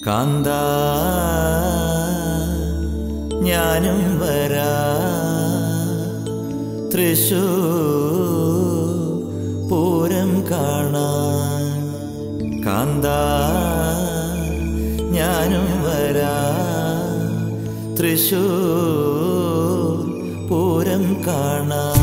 കാന്ത ഞാനും വരാ തൃശൂ പൂരം കാണാൻ കാന്ത ഞാനും വരാ തൃശൂ പൂരം കാണാൻ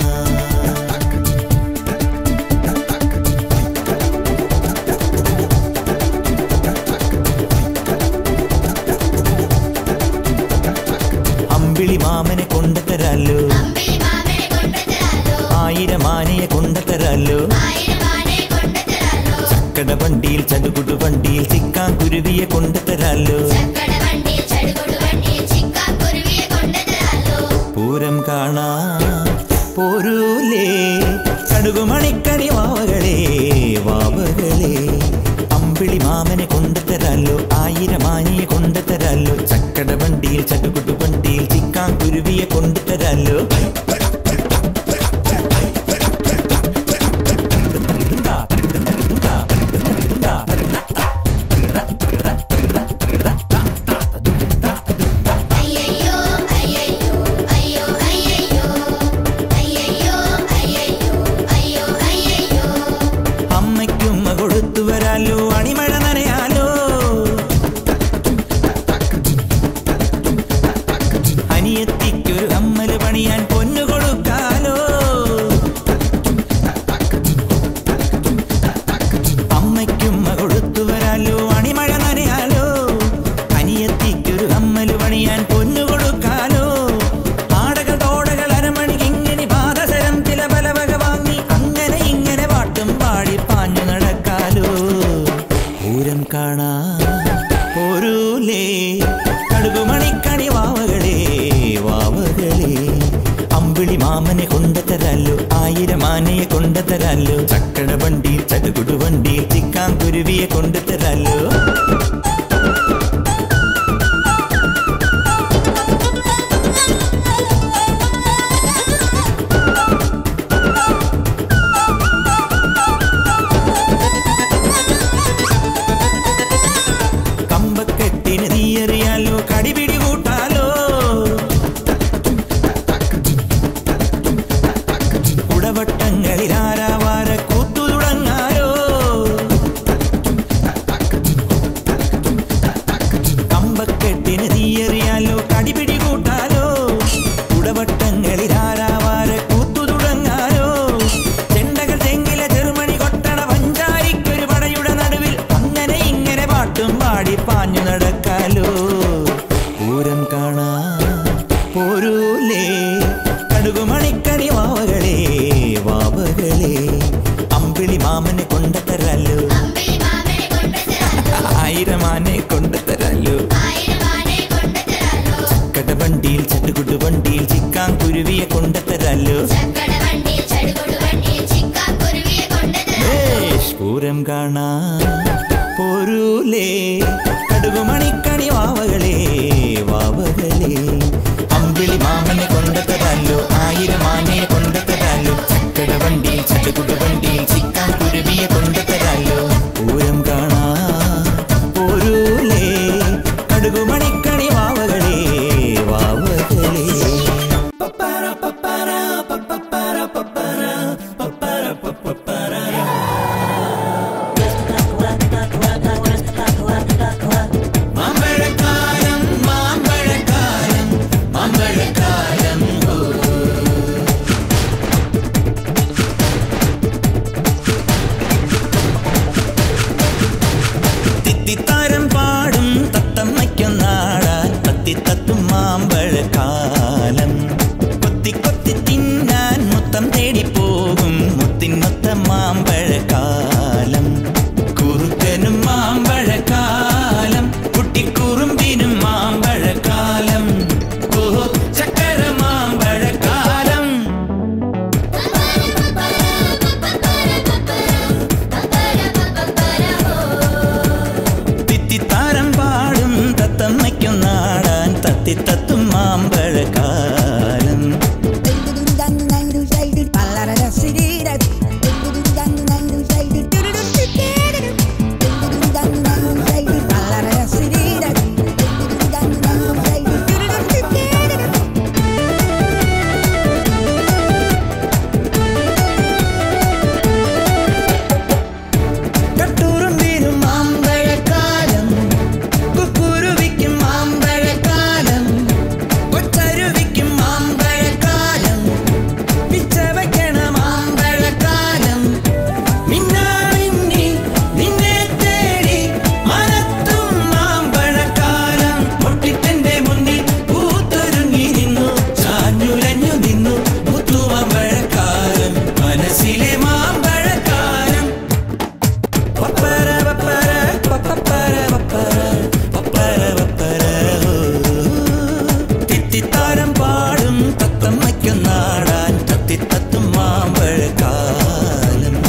അമ്പിളി മാമനെ കൊണ്ടുതരാലോ അമ്പിളി മാമനെ കൊണ്ടുതരാലോ ആയിരം ആനയെ കൊണ്ടുതരാലോ ആയിരം ആനയെ കൊണ്ടുതരാലോ ചക്കട വണ്ടിയിൽ ചടുകുടു വണ്ടിയിൽ ചിക്കാൻ കുരുവിയെ കൊണ്ടുതരാലോ ചക്കട വണ്ടിയിൽ ചടുകുടു വണ്ടിയിൽ ചിക്കാക്കുരുവിയെ കൊണ്ടുതരാലോ പൂരം കാണാ പോരൂലേ കടുകുമണിക്കണി വാവകളെ വാവകളെ അമ്പിളി മാമനെ കൊണ്ടുതരാലോ ആയിരം ആനയെ കൊണ്ടുതരാലോ ചക്കട വണ്ടിയിൽ ചടുകുടു വണ്ടിയിൽ ചിക്കാൻ കുരുവിയെ കൊണ്ടുതരാലോ അയ്യയ്യോ അയ്യയ്യോ അയ്യോ അയ്യയ്യോ അയ്യയ്യോ അയ്യയ്യോ അയ്യോ അയ്യയ്യോ അമ്മയ്ക്കും കൊടുത്തു വരാലോ അണിമഴ നനയാലോ അനിയത്തിക്കൊരു കമ്മല് പണിയാൻ പൊന്നു കൊടുക്കാലോ അമ്മയ്ക്കും കൊടുത്തു വരാലോ അണിമഴ നനയാലോ അനിയത്തിക്കൊരു കമ്മല് പണിയാൻ പൊന്നു കൊടുക്കാലോ ആടകൾ തോടകൾ അരമണി ഇങ്ങനെ പാദസരം ചില പലവക വാങ്ങി അങ്ങനെ ഇങ്ങനെ പാട്ടും പാടി പാഞ്ഞു നടക്കാലോ പൂരം കാണാ പോരൂലേ കടുകുമണിക്കണി വാവകളെ വാവകളെ അമ്പിളി മാമനെ കൊണ്ടുതരാലോ ആയിരം ആനയെ കൊണ്ടുതരാലോ ചക്കട വണ്ടിയിൽ ചടുകുടു വണ്ടിയിൽ ചിക്കാൻ കുരുവിയെ കൊണ്ടുതരാലോ കമ്പക്കെട്ടിന് നീയറിയാലോ കടിപിടി കൂട്ടാലോ കുടവട്ടങ്ങളിൽ ആരാവാര കൂത്തു തുടങ്ങാലോ കമ്പക്കെട്ടിന് നീയറിയാലോ കടിപിടി കൂട്ടാലോ കുടവട്ടങ്ങളിൽ ആരാവാര കൂത്തു തുടങ്ങാലോ ചെണ്ടകൾ തെങ്ങില ചെറുമണി കൊട്ടണ പഞ്ചാരിക്കൊരു പടയുടെ നടുവിൽ അങ്ങനെ ഇങ്ങനെ പാട്ടും പാടി പാഞ്ഞു നടക്കാലോ പൂരം കാണാ പോരൂലേ കടുകുമണിക്കണി വാവകളെ വാവകളെ അമ്പിളി മാമനെ കൊണ്ടുതരാലോ അമ്പിളി മാമനെ കൊണ്ടുതരാലോ ആയിരം ആനെ കൊണ്ടുതരാലോ ആയിരം ആനയെ കൊണ്ടുതരാലോ കട വണ്ടിയിൽ ചട്ടുകുട്ടു വണ്ടിയിൽ ചിക്കാൻ കുരുവിയെ കൊണ്ടുതരാലോ ചക്കട വണ്ടിയിൽ ചടുകുടു വണ്ടിയിൽ ചിക്കാക്കുരുവിയെ കൊണ്ടുതരാലോ ഏഷ് പൂരം കാണാ പോരൂലേ കടുകുമണിക്കണി വാവകളെ വാവകളെ അമ്പിളി മാമനെ കൊണ്ടുതരാലോ ആയിരം ആനയെ കൊണ്ടുതരാലോ ചക്കട വണ്ടിയിൽ ചട്ടുകുട്ടു വണ്ടിയിൽ ചിക്കാൻ കുരുവിയെ കൊണ്ടുതരാലോ പൂരം കാണാ പോരൂലേ കടുകുമണിക്കണി വാവകളെ വാവകളെ പപ്പര പപ്പര പപ്പര പപ്പര പപ്പര പപ്പര മാമ്പഴക്കാലം മാമ്പഴക്കാലം മാമ്പഴക്കാലം ഓ. പപ്പര പപ്പര പപ്പര പപ്പര പപ്പര പപ്പര തിത്തിത്താരം പാടും തത്തമ്മയ്ക്കും നാടാൻ തത്തിത്തത്തും മാമ്പഴക്കാലം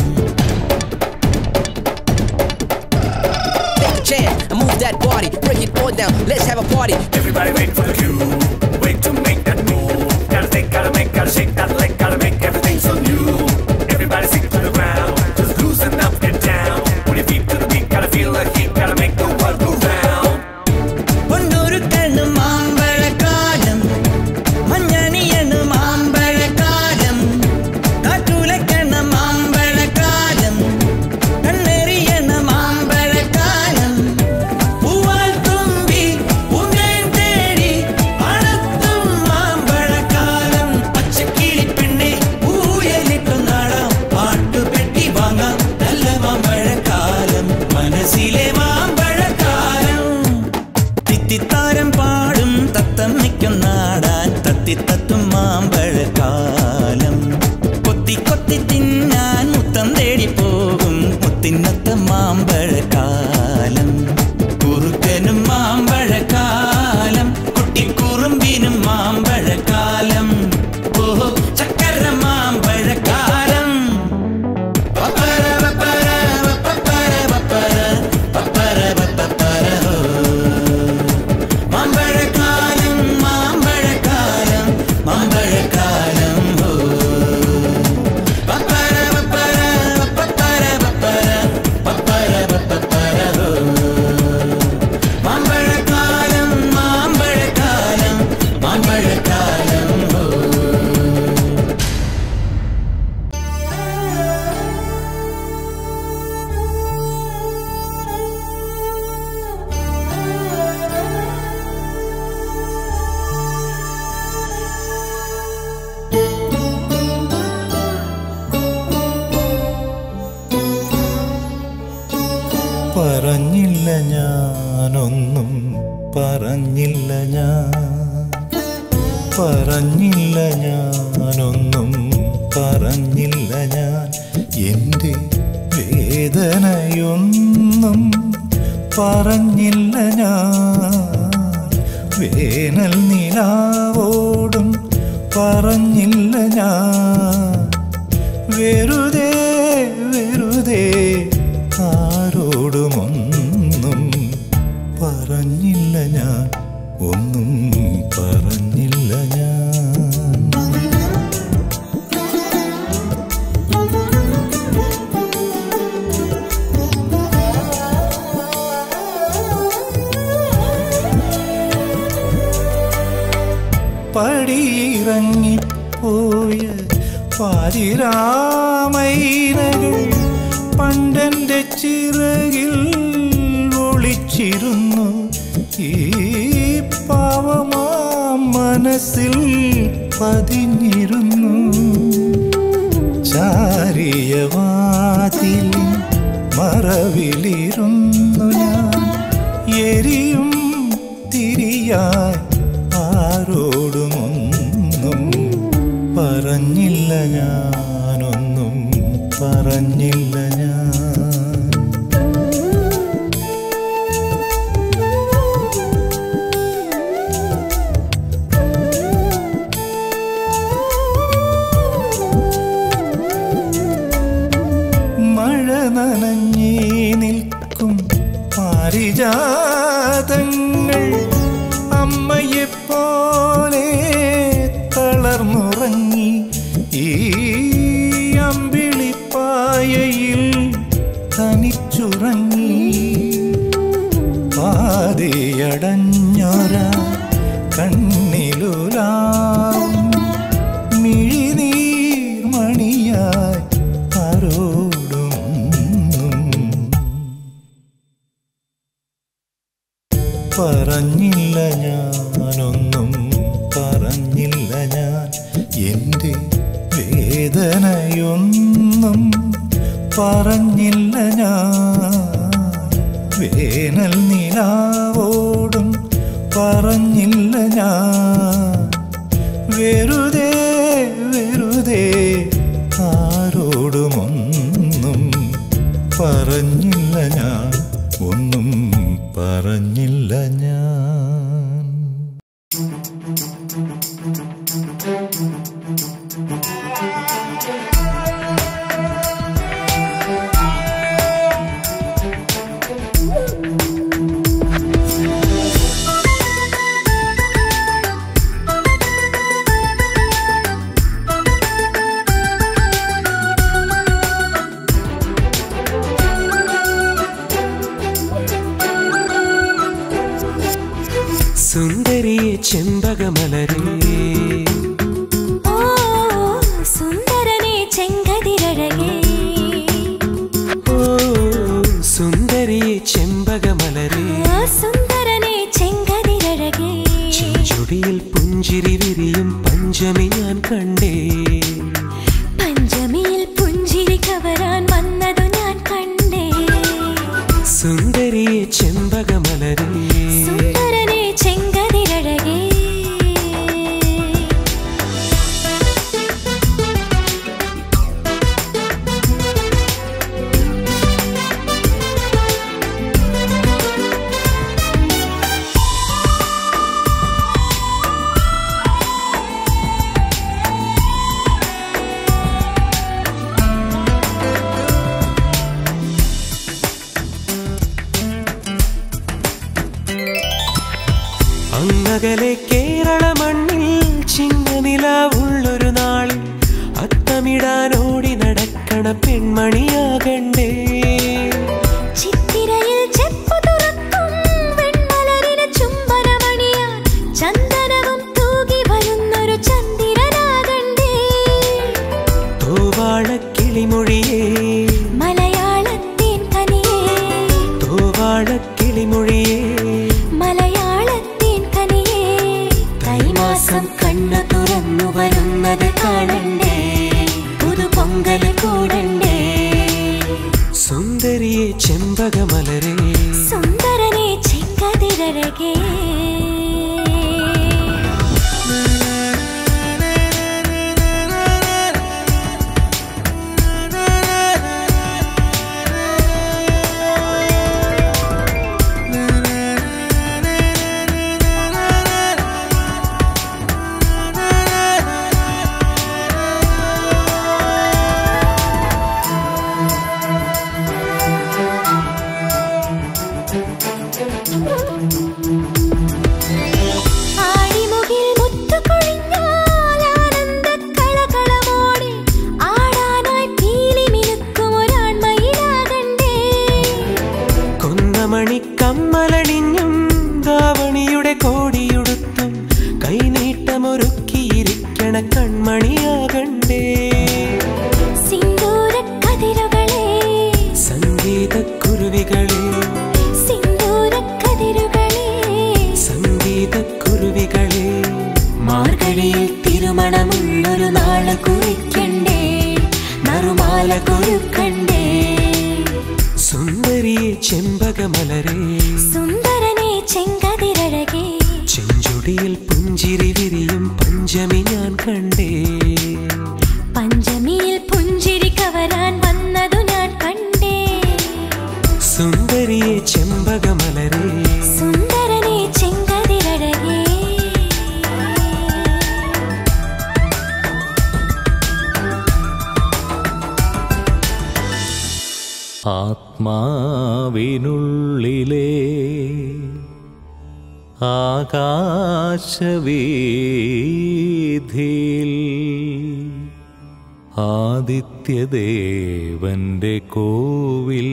Take a chair and move that body. Break it all down. Let's have a party. Everybody wait for the cue. Wait to make that move. Gotta think, gotta make, gotta shake that leg, gotta make everything so new. Everybody sink to the ground. Just loosen up and down. Put your feet to the beat, gotta feel the heat, gotta make the world go round. പൊന്നൊരുക്കണ് മാമ്പഴക്കാലം മഞ്ഞണിയണ് മാമ്പഴക്കാലം കാറ്റുലക്കണ മാമ്പഴക്കാലം കണ്ണെറിയണ മാമ്പഴക്കാലം പൂവാൽ തുമ്പി പൂന്തേൻ തേടി പണത്തും മാമ്പഴക്കാലം പച്ചക്കിളി പെണ്ണെ പൂയലിട്ടു നാടാം പാട്ടുപെട്ടി വാങ്ങാം നല്ല മാമ്പഴക്കാലം മനസ്സിലെ മാമ്പഴക്കാലം തിത്തിത്താരം പാടും തത്തമ്മയ്ക്കും നാടാൻ തത്തിത്തത്തും മാമ്പഴക്കാലം കൊത്തി കൊത്തി തിന്നാൻ മുത്തം തേടി പോകും മുത്തിനത്ത മാമ്പഴക്കാലം കുറുക്കനും മാമ്പഴക്കാലം കുട്ടിക്കുറുമ്പിനും മാമ്പഴക്കാലം ഓഹോ ചക്കര മാമ്പഴക്കാലം പപ്പര പപ്പര പപ്പര പപ്പര പപ്പര പപ്പര ഓ മാമ്പഴക്കാലം മാമ്പഴക്കാലം മാമ്പഴക്കാലം ഓ പപ്പര പപ്പര പപ്പര പപ്പര പപ്പര പപ്പര ഓ മാമ്പഴക്കാലം മാമ്പഴക്കാലം മാമ്പഴക്കാലം ഓ പറഞ്ഞില്ല ഞാനൊന്നും പറഞ്ഞില്ല ഞാൻ പറഞ്ഞില്ല ഞാനൊന്നും പറഞ്ഞില്ല ഞാൻ എൻ്റെ വേദനയൊന്നും പറഞ്ഞില്ല ഞാൻ വേനൽ നിലാവോടും പറഞ്ഞില്ല ഞാൻ വെറുതെ വെറുതെ ആരോടുമൊന്നും പറഞ്ഞില്ല ഞാൻ ഒന്നും പറഞ്ഞില്ല ഞാൻ പടിയിറങ്ങിപ്പോയ പാതിരാമൈനകൾ പണ്ടെൻ്റെ ചിറകിൽ ഒളിച്ചിരുന്നു ഈ പാവമാം മനസ്സിൽ പതിഞ്ഞിരുന്നു ചാരിയവാതിൽ മറവിലിരുന്നു ഞാൻ എരിയും തിരിയായി ആരോടുമൊന്നും പറഞ്ഞില്ല ഞാനൊന്നും പറഞ്ഞില്ല ഞാൻ മഴ നനഞ്ഞേ നിൽക്കും പാരിജാതങ്ങൾ അമ്മയെപ്പോലെ തളർന്നുറങ്ങി ഈ അമ്പിളിപ്പായയിൽ തനിച്ചുറങ്ങി പാതയടഞ്ഞൊര കണ്ണിലുലാവും മിഴിനീർമണിയായി ആരോടുമൊന്നും പറഞ്ഞില്ല ഞാനൊന്നും പറഞ്ഞില്ല ഞാൻ എൻ്റെ വേദനയൊന്നും പറഞ്ഞില്ല ഞാൻ വേനൽ നിലാവോടും പറഞ്ഞില്ല ഞാൻ വെറുതെ വെറുതെ ആരോടുമൊന്നും പറഞ്ഞില്ല ഞാൻ ഒന്നും പറഞ്ഞില്ല ഞാൻ സുന്ദരിയെ ചെമ്പകമലരേ ഓ സുന്ദരനെ ചെങ്കതിരഴകേ ഓ സുന്ദരിയെ ചെമ്പകമലരേ ഓ സുന്ദരനെ ചെങ്കതിരഴകേ ചെഞ്ചുടിയിൽ പുഞ്ചിരി വിരിയും പഞ്ചമി ഞാൻ കണ്ടേ പഞ്ചമിയിൽ പുഞ്ചിരി കവരാൻ വന്നതു ഞാൻ കണ്ടേ സുന്ദരിയെ ചെമ്പകമലരേ സുന്ദരനെ ചെങ്കതിരഴകേ അങ്ങകലെ കേരള മണ്ണിൽ ചിങ്ങനിലാവുള്ളൊരു നാളിൽ അത്തമിടാനോടി നടക്കണ പെൺമണിയാകണ്ടേ ചിത്തിരയിൽ ചെപ്പു തുറക്കും വെൺമലരിന് ചുംബനമണിയാൻ ചന്ദനവും തൂകി വരുന്നൊരു ചന്ദ്രനാകണ്ടേ തോവാളക്കിളിമൊഴിയേ മലയാളത്തിൻ കനിയേ തോവാളക്കിളിമൊഴിയേ മലയാളത്തിൻ കനിയേ കൈമാസം കണ്ണു തുറന്നു വരുന്നത് കാണണ്ടേ പുതുപൊങ്കല് കൂടണ്ടേ സുന്ദരിയെ ചെമ്പകമലരേ സുന്ദരനെ ചെങ്കതിരഴകേ ആടിമുകിൽ മുത്തുകൊഴിഞ്ഞാൽ ആനന്ദക്കളകളമോടെ ആടാനായി പീലി മിനുക്കും ഒരാൺമയിലാകണ്ടേ കൊന്നമണി കമ്മലണിഞ്ഞും ദാവണിയുടെ കോടിയുടുത്തും കൈനീട്ടമൊരുക്കിയിരിക്കണ കൺമണിയാകണ്ടേ സിന്ദൂരക്കതിരുകളെ സംഗീതക്കുരുവികളെ സിന്ദൂരക്കതിരുകളെ സംഗീതക്കുരുവികളെ മാർഗഴിയിൽ തിരുമണമുള്ളൊരു നാള് കുറിക്കണ്ടേ നറുമാല കുരുക്കണ്ടേ സുന്ദരിയെ ചെമ്പകമലരേ സുന്ദരനെ ചെങ്കതിരഴകേ ചെഞ്ചുടിയിൽ പുഞ്ചിരി വിരിയും പഞ്ചമി ഞാൻ കണ്ടേ പഞ്ചമിയിൽ പുഞ്ചിരി കവരാൻ വന്നതു ഞാൻ കണ്ടേ സുന്ദരിയെ ചെമ്പകമലരേ സുന്ദരനെ ചെങ്കതിരഴകേ ആത്മാവിനുള്ളിലെ ആകാശവീഥിയിൽ ആദിത്യദേവന്റെ കോവിൽ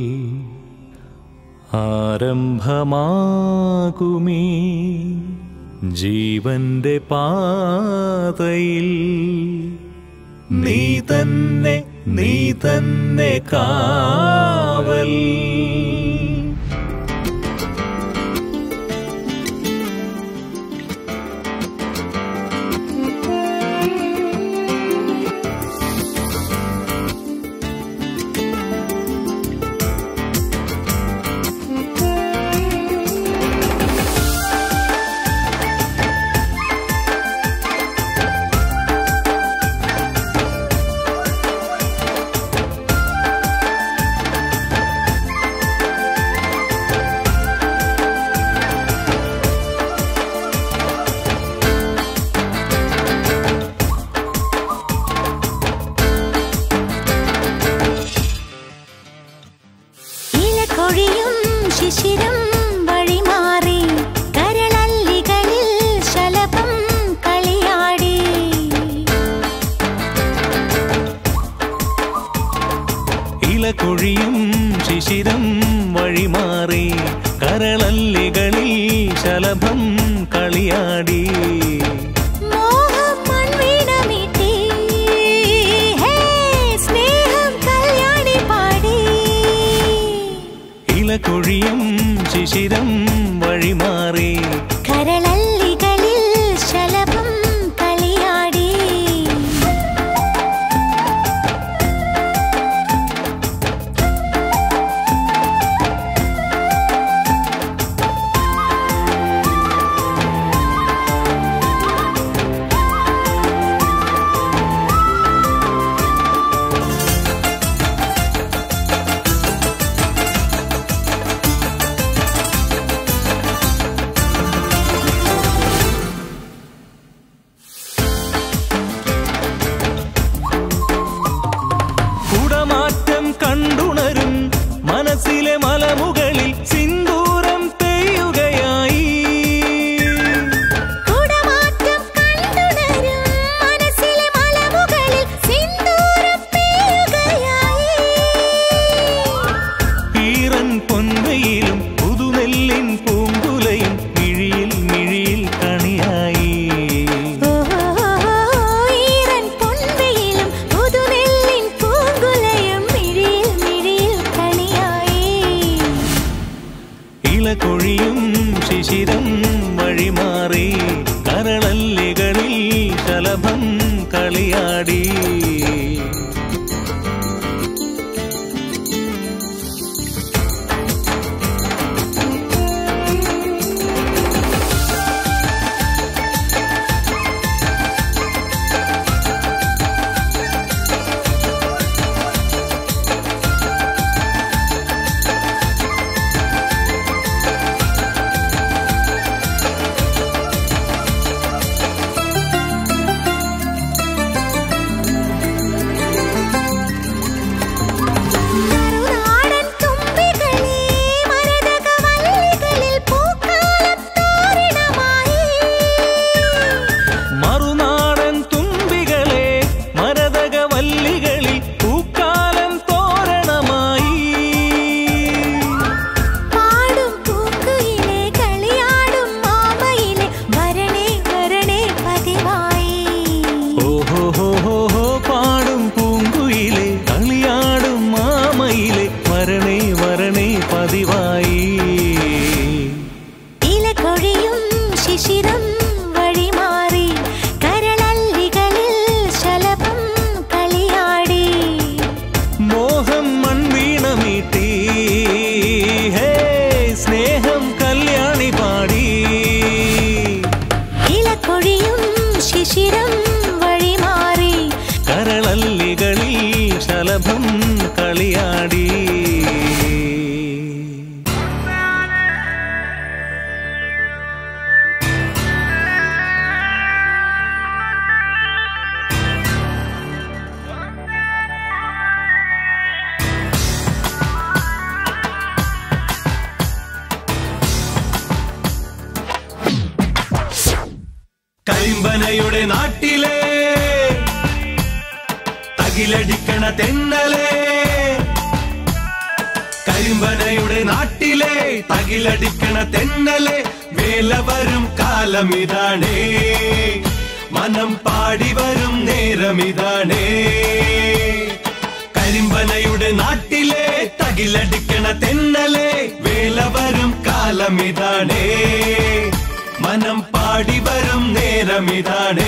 ആരംഭമാകുമീ ജീവന്റെ പാതയിൽ നീ തന്നെ നീ തന്നെ കാവൽ ഇലകൊഴിയും ശിശിരം വഴിമാറി കരളല്ലികളിൽ ശലഭം കളിയാടി ഇല കൊഴിയും ശിശിരം വഴിമാറി കരളല്ലികളിൽ ശലഭം കളിയാടി മോഹം മൺവീണമീട്ടി ഹേ സ്നേഹം കല്യാണി പാടി ഇല കൊഴിയും ശിശിരം വഴിമാറി കരളല്ലികളിൽ ശലഭം കളിയാടി കുടമാറ്റം കണ്ടുണരും മനസ്സിലെ മലമുകളിൽ സിന്ദൂരം പെയ്യുകയായി കുടമാറ്റം കണ്ടുണരും മനസ്സിലെ മലമുകളിൽ സിന്ദൂരം പെയ്യുകയായി ഈറൻ പൊൻവയിലും പുതുനെല്ലിൻ പൂങ്കുലയും മിഴിയിൽ മിഴിയിൽ കണിയായി ഈരൻ പൊൻവെയിലും പുതുനെല്ലിൻ പൂങ്കുലയും മിഴിയിൽ മിഴിയിൽ കണിയായി ഇല കൊഴിയും ശിശിരം വഴിമാറി കരളല്ലികളിൽ ശലഭം കളിയാടി മറുനാടൻ തുമ്പികളെ മരതകവല്ലികളിൽ പൂക്കാലം തോരണമായി മറുനാടൻ തുമ്പികളെ മരതകവല്ലികളിൽ പൂക്കാലം തോരണമായി പാടും പൂക്കുയിലെ കളിയാടും മാമയിലെ വരണേ വരണേ പതിവായി ഓഹോ ഹോ ഹോ ഹോ പാടും പൂങ്കുയിലെ കളിയാടും മാമയിലെ വരണേ വരണേ പതിവായി ഇലകൊഴിയും ശിശിരം വഴിമാറി കരളല്ലികളിൽ ശലഭം കളിയാടി മോഹം മൺവീണമീട്ടി ഹേ സ്നേഹം കല്യാണി പാടി ഇലകൊഴിയും ശിശിരം വഴിമാറി കരളല്ലികളിൽ ശലഭം കളിയാടി കരിമ്പനയുടെ നാട്ടിലെ തകിലടിക്കണ തെന്നലെ കരിമ്പനയുടെ നാട്ടിലെ തകിലടിക്കണ തെന്നലെ വേല വരും കാലമിതാണേ മനം പാടി വരും നേരമിതാണേ കരിമ്പനയുടെ നാട്ടിലെ തകിലടിക്കണ തെന്നലെ വേല വരും കാലമിതാണേ മനം പാടി വരും നേരമിതാണേ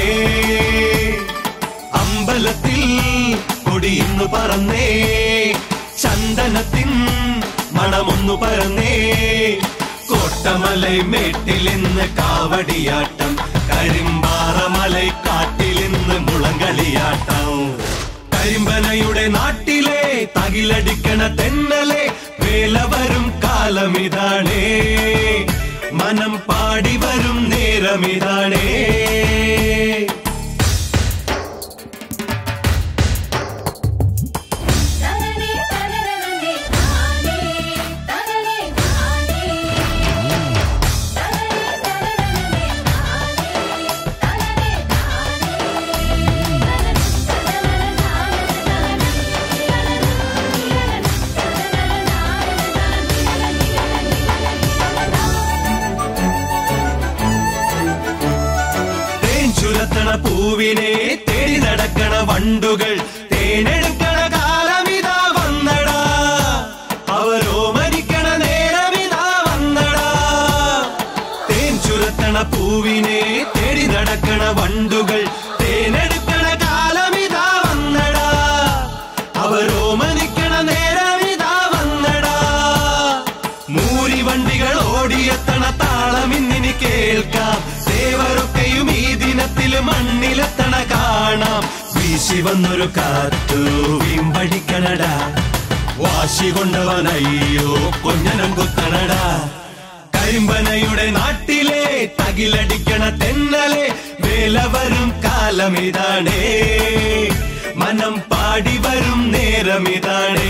അമ്പലത്തിൽ കൊടിയിന്നു പറന്നേ ചന്ദനത്തിൻ മണമൊന്നു പറന്നേ കോട്ടമലൈ മേട്ടിലിന്ന് കാവടിയാട്ടം കരിമ്പാറമലൈ കാട്ടിലിന്ന് മുളങ്കളിയാട്ടം കരിമ്പനയുടെ നാട്ടിലെ തകിലടിക്കണ തെന്നലെ വേല വരും കാലമിതാണേ മനം പാടി വരും നേരമിതാണേ തനനേ തനനനനേ താനേ പൂവിനെ തേടി നടക്കണ വണ്ടുകൾ തേനെടുക്കണ കാലമിതാ വന്നടാ അവരോമനിക്കണ നേരമിതാ വന്നടാ തേൻ ചുരത്തണ പൂവിനെ തേടി നടക്കണ വണ്ടുകൾ തേനെടുക്കണ കാലമിതാ വന്നടാ അവരോമനിക്കണ നേരമിതാ വന്നടാ മൂരി വണ്ടികൾ ഓടിയെത്തണ താളം ഇന്നിനി കേൾക്കാം ദേവരൊക്കെയും ഈ ദിനത്തിൽ മണ്ണിലെത്തണ കാണാം വീശി വന്നൊരു കാത്തു വീമ്പടിക്കണടാ വാശി കൊണ്ടവനയ്യോ കൊഞ്ഞനം കുത്തണടാ കരിമ്പനയുടെ നാട്ടിലെ തകിലടിക്കണ തെന്നലെ വേല വരും കാലമിതാണേ മനം പാടി വരും നേരമിതാണേ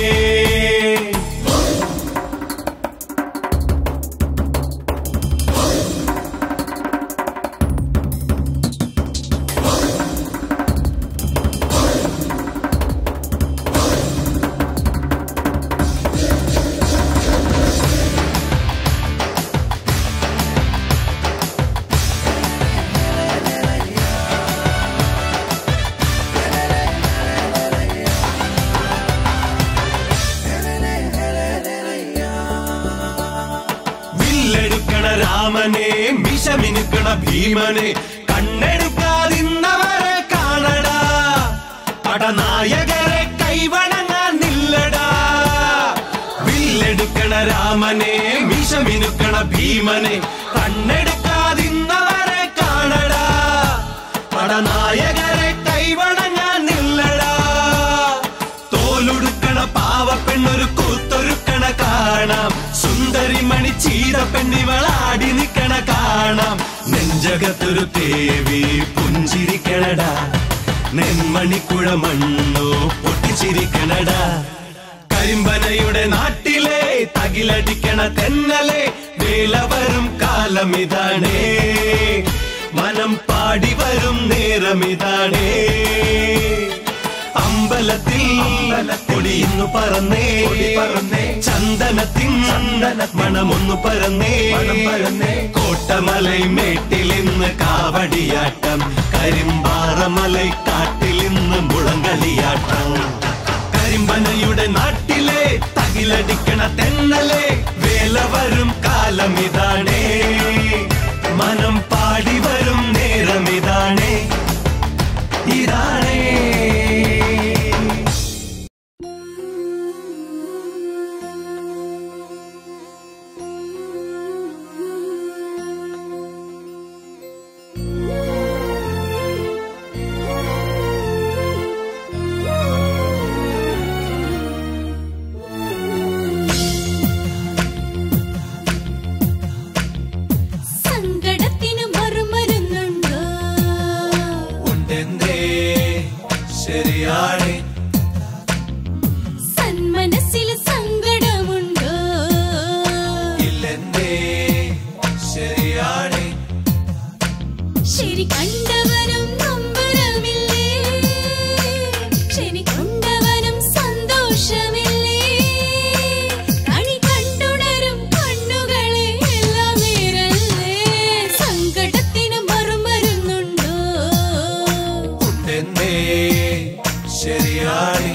വില്ലെടുക്കണ രാമനെ മിഷമിനുക്കണ ഭീമനെ കണ്ണെടുക്കാതിന്നവരെ കാണടാ പടനായകരെ കൈവണങ്ങാൻ നില്ലടാ വില്ലെടുക്കണ രാമനെ മിഷമിനുക്കണ ഭീമനെ കണ്ണെടുക്കാതിന്നവരെ കാണടാ പടനായകരെ കൈവണങ്ങാൻ നില്ലടാ തോലുടുക്കണ പാവപ്പെണ്ണൊരു കൂത്തൊരുക്കണ കാണാം സുന്ദരി മണി ചീത പെണ്ണിവളാടി നിക്കണ കാണാം നെഞ്ചകത്തൊരു തേവി പുഞ്ചിരിക്കണടാ നെന്മണിക്കുഴ മണ്ണോ പൊട്ടിച്ചിരിക്കണടാ കരിമ്പനയുടെ നാട്ടിലെ തകിലടിക്കണ തെന്നലെ വേല വരും കാലമിതാണേ മനം പാടി വരും നേരമിതാണേ അമ്പലത്തിൽ കൊടിയിന്നു പറന്നേ പറന്നേ ചന്ദനത്തിൻ ചന്ദന മണമൊന്നു പറന്നേ പറന്നേ കോട്ടമലൈ മേട്ടിലിന്ന് കാവടിയാട്ടം കരിമ്പാറമലൈ കാട്ടിലിന്ന് മുളങ്കളിയാട്ടം കരിമ്പനയുടെ നാട്ടിലെ തകിലടിക്കണ തെന്നലെ വേല വരും കാലമിതാണേ മനം പാടി വരും നേരമിതാണേ ഇതാണേ സങ്കടത്തിന് മറുമരുന്നുണ്ടോ ഉണ്ടെന്തേ ശരിയാണ് സന്മനസ്സിൽ സങ്കടമുണ്ടോ ഇല്ലെന്തേ ശരിയാണ് ശരി കണ്ടവനും നമ്പരമില്ലേ ശരി കൊണ്ടവനും സന്തോഷമില്ലേ കണി കണ്ടുണരും കണ്ണുകളെ എല്ലാം നേരല്ലേ സങ്കടത്തിന് മറുമരുന്നുണ്ടോ ഉണ്ടെന്തേ ശരിയാണ്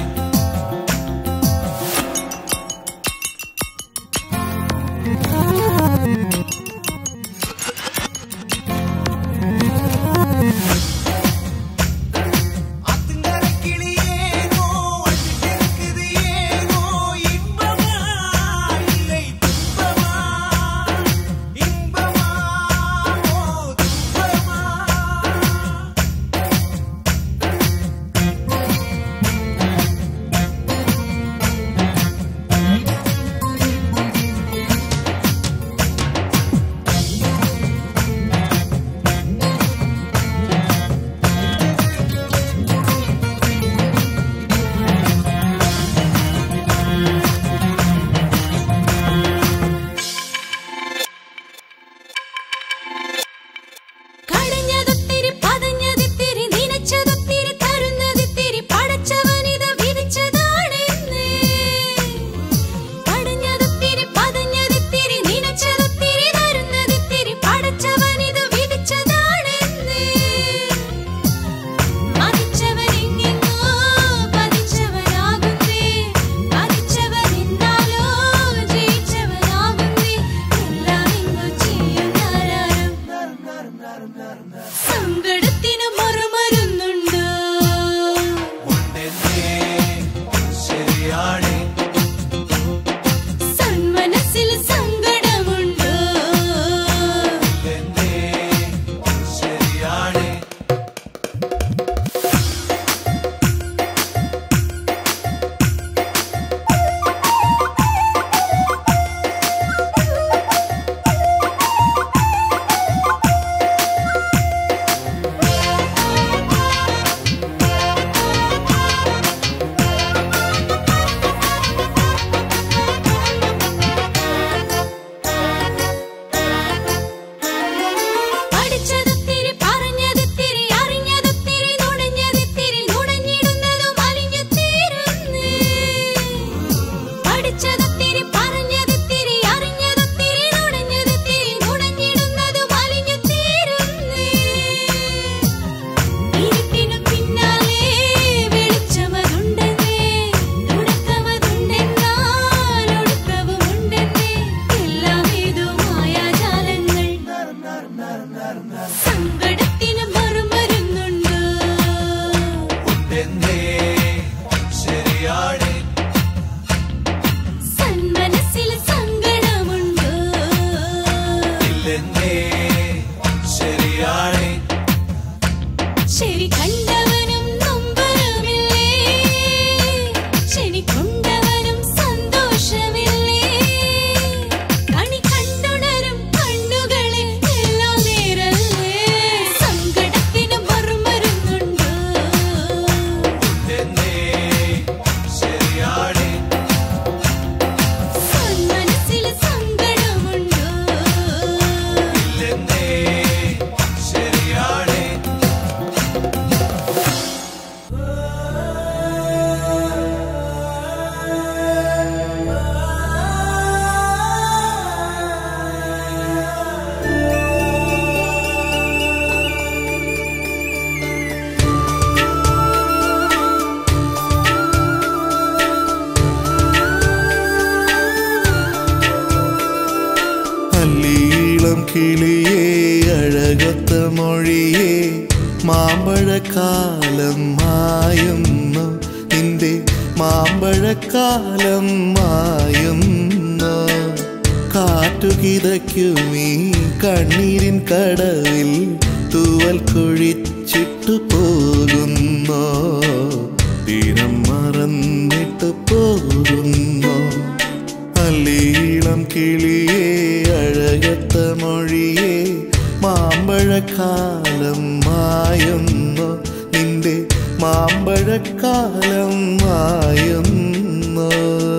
അല്ലിയിളം കിളിയേ അഴകൊത്ത മൊഴിയേ മാമ്പഴക്കാലം മായുന്നു നിന്റെ മാമ്പഴക്കാലം മായുന്നു കാറ്റുകിതയ്ക്കുമീ കണ്ണീരിൻ കടവിൽ തൂവൽ കൊഴിച്ചിട്ടു പോകുന്നു തീരം മറന്നിട്ട് പോകുന്നു അല്ലീളം കിളിയേ അഴകത്ത മൊഴിയേ മാമ്പഴക്കാലം മായുന്നു നിന്റെ മാമ്പഴക്കാലം മായുന്നു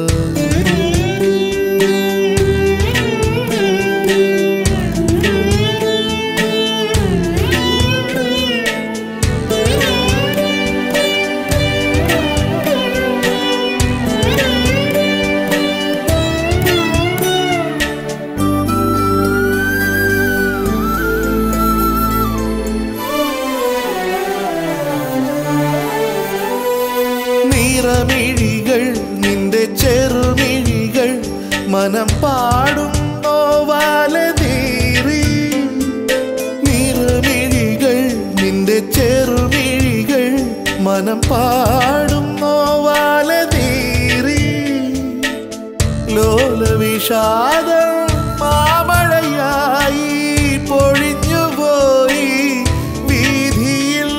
നിറമിഴികൾ നിന്റെ ചെറുമിഴികൾ മനം പാടും നോവാലതീറി നിറമിഴികൾ നിന്റെ ചെറുമിഴികൾ മനം പാടും നോവാലതീറി ലോലവിഷാദം മാമഴയായി പൊഴിഞ്ഞുപോയി വീതിയിൽ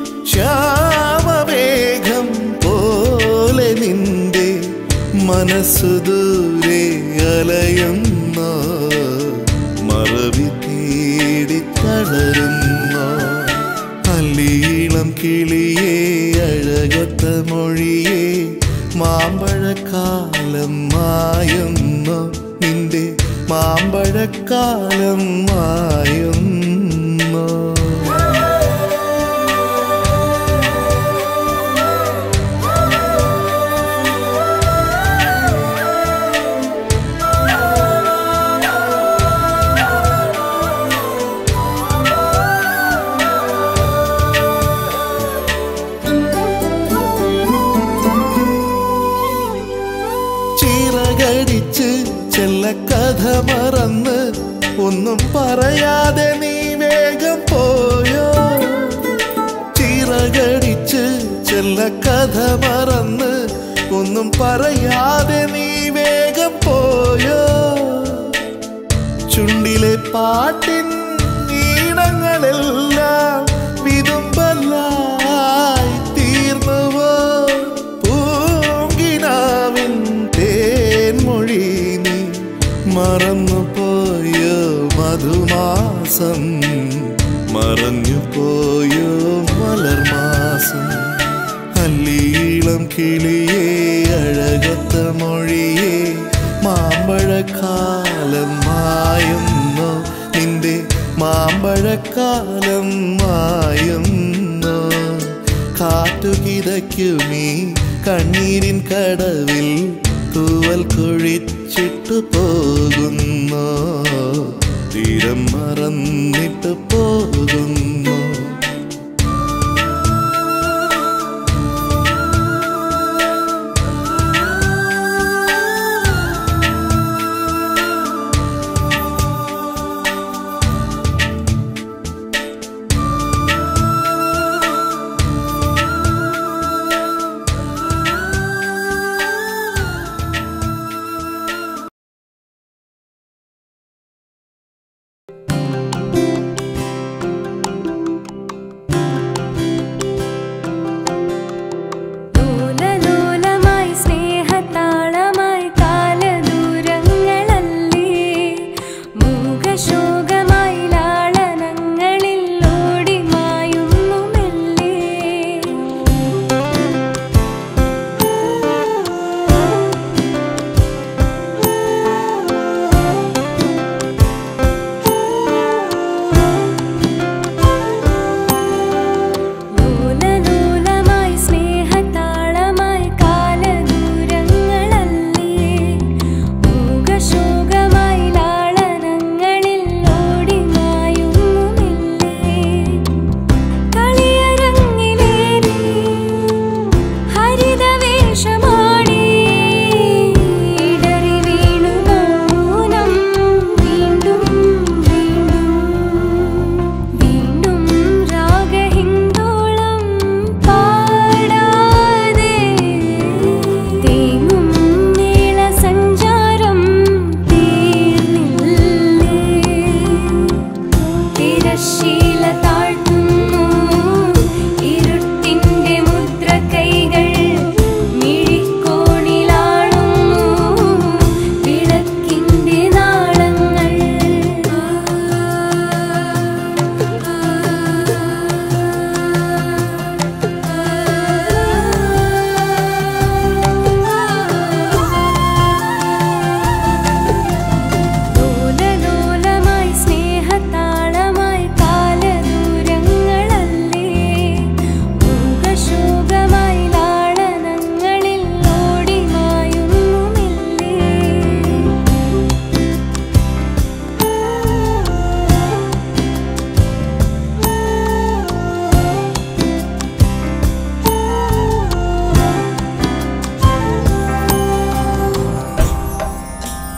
ശ്യാമമേഘം പോലെ നിന്റെ മനസ്സു ദൂരെ അലയുന്നു മറവി തേടി തളരുന്നു അല്ലീളം കിളിയേ അഴകൊത്ത മൊഴിയേ മാമ്പഴക്കാലം മായുന്നു നിന്റെ മാമ്പഴക്കാലം മായുന്നു ചിറകടിച്ച് ചെല്ലക്കഥ മറന്ന് ഒന്നും പറയാതെ നീ വേഗം പോയോ ചിറകടിച്ച് ചെല്ലക്കഥ മറന്ന് ഒന്നും പറയാതെ നീ വേഗം പോയോ ചുണ്ടിലെ പാട്ടിൻ ഈണങ്ങളെല്ലാം വിതുമ്പലായി തീർന്നുവോ പൂങ്കിനാവിൻ തേൻമൊഴി നീ മറന്നു പോയോ മധുമാസം മറഞ്ഞു പോയോ മലർമാസം അല്ലീളം കിളിയേ അഴകത്ത മൊഴിയേ മാമ്പഴക്കാലം മായുന്നു നിന്റെ മാമ്പഴക്കാലം മായുന്നു കാറ്റുകിതയ്ക്കുമീ കണ്ണീരിൻ കടവിൽ തൂവൽ കൊഴിച്ചിട്ടു പോകുന്നു തീരം മറന്നിട്ട് പോകുന്നു ും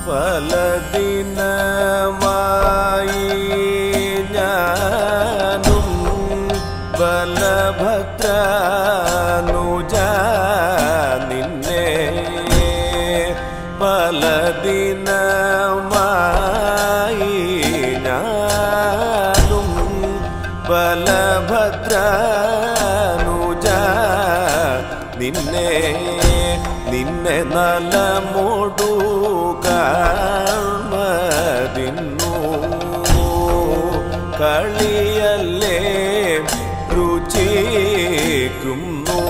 പല ദിനമായി ഞാനും ബലഭദ്രനുജ നിന്നെ പല ദിനമായി ഞാനും ബലഭദ്രനുജ നിന്നെ നിന്നെ നലമോടു കാൺമതിന്നു കളിയല്ലേ രുചിക്കുന്നു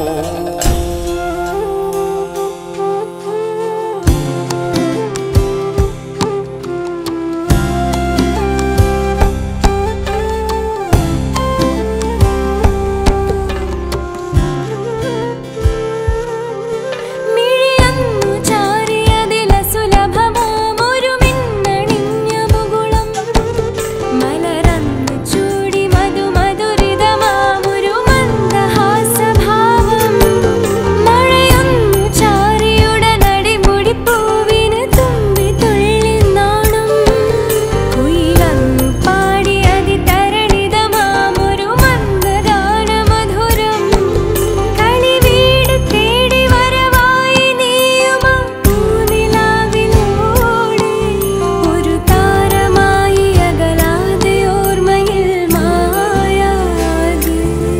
മിഴിയന്നു ചാരിയതില സുലഭമാമൊരു മിന്നണിഞ്ഞ മുകുളം മലരന്നു ചൂടി മധുമധുരിതമാമൊരു മന്ദഹാസഭാവം മഴയൊന്നു ചാരിയുടനടിമുടിപ്പൂവിന് തുമ്പി തുള്ളി നാണം കുയിലന്നു പാടി അതിതരളിതമാമൊരു മന്ദഗാനമധുരം കളി വീട് തേടി വരവായി നീയുമാ പൂനിലാവിലൂടെ ഒരു താരമായി അകലാതെ ഓർമ്മയിൽ മായാതെ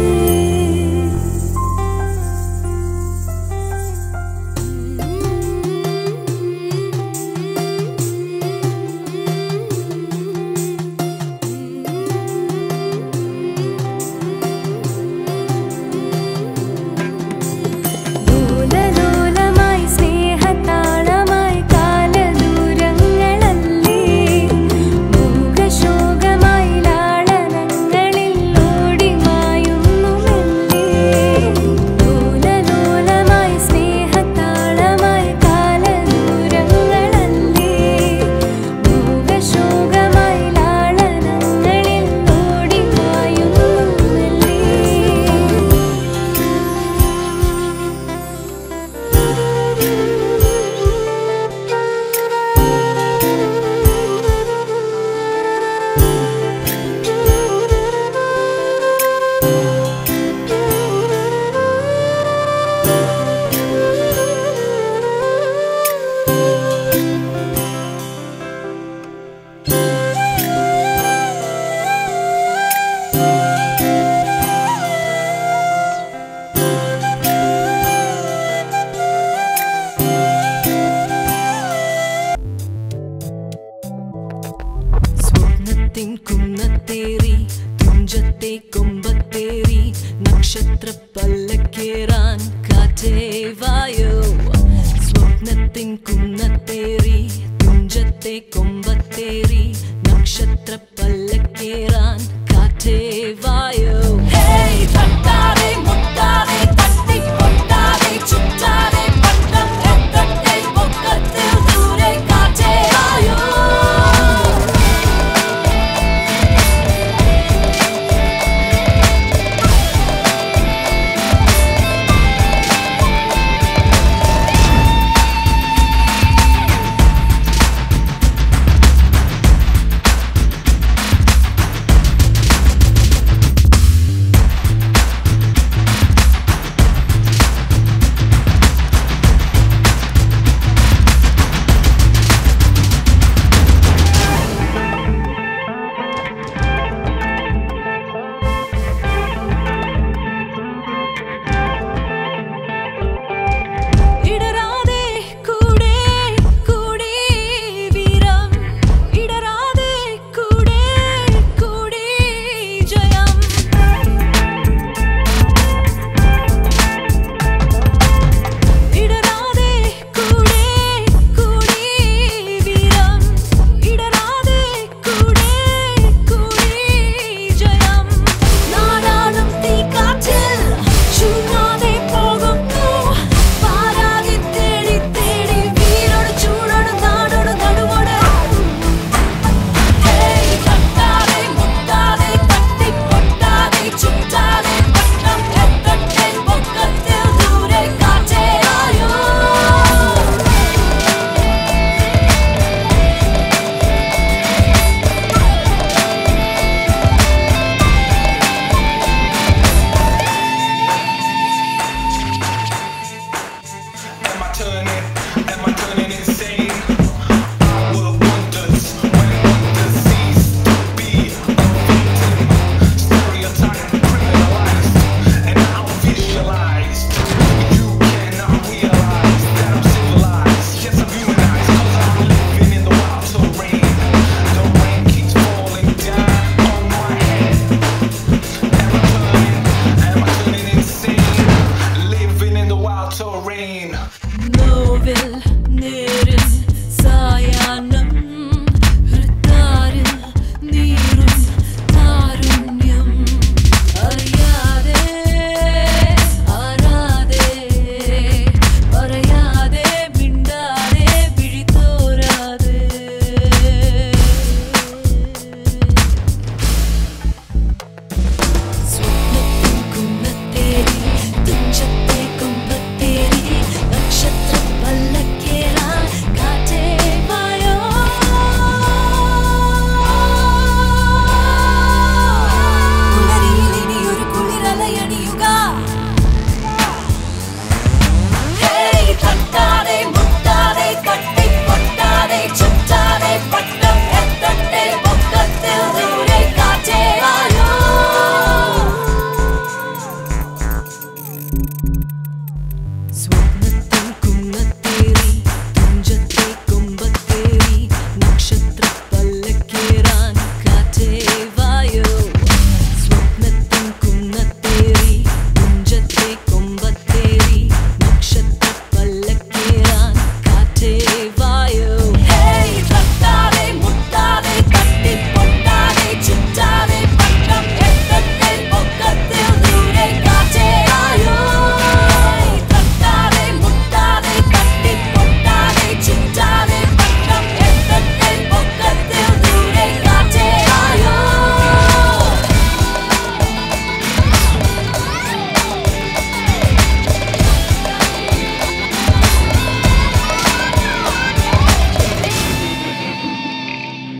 ദൂലലോലമായി സ്നേഹതാളമായി കാലദൂരങ്ങളല്ലേ മൂകശോകമായി ലാളനങ്ങളിൽ ഓടി മായുന്നു മെല്ലെ ദൂലലോലമായി സ്നേഹതാളമായി കാലദൂരങ്ങളല്ലേ മൂകശോകമായി ലാളനങ്ങളിൽ ഓടി മായുന്നു മെല്ലെ സ്വപ്നത്തിൻ കുന്നത്തേറി തുഞ്ചത്തെ കൊമ്പത്തേറി നക്ഷത്ര പല്ലക്കേറാൻ കാറ്റേ വായോ സ്വപ്നത്തിൻ കുന്നത്തേറി തുഞ്ചത്തെ കൊമ്പത്തേറി നക്ഷത്ര പല്ലക്കേറാൻ കാറ്റേ വായോ